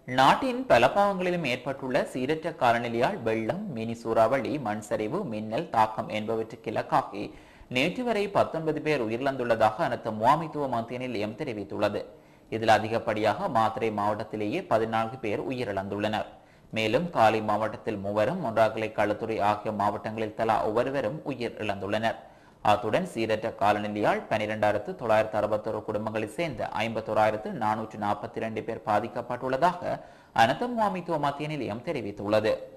நாட்டின் பல பாகங்களிலும் ஏற்பட்டுள்ள சீரற்ற காலநிலையால் வெள்ளம் மினி சூறாவளி மண் சரிவு மின்னல் தாக்கம் என்பவற்றுக்கு இலக்காகி நேற்று வரை பத்தொன்பது பேர் உயிரிழந்துள்ளதாக அனைத்து முகாமைத்துவ மத்திய நிலையம் தெரிவித்துள்ளது இதில் அதிகப்படியாக மாத்திரை மாவட்டத்திலேயே பதினான்கு பேர் உயிரிழந்துள்ளனர் மேலும் காலி மாவட்டத்தில் மூவரும் மொன்றாகலை களுத்துறை ஆகிய மாவட்டங்களில் தலா ஒவ்வொருவரும் உயிர் இழந்துள்ளனர் அத்துடன் சீரற்ற காலநிலையால் பனிரெண்டாயிரத்து தொள்ளாயிரத்து அறுபத்தொரு குடும்பங்களைச் சேர்ந்த ஐம்பத்தோராயிரத்து நானூற்று நாற்பத்தி இரண்டு பேர் பாதிக்கப்பட்டுள்ளதாக அனந்த முகாமைத்துவ மத்திய நிலையம் தெரிவித்துள்ளது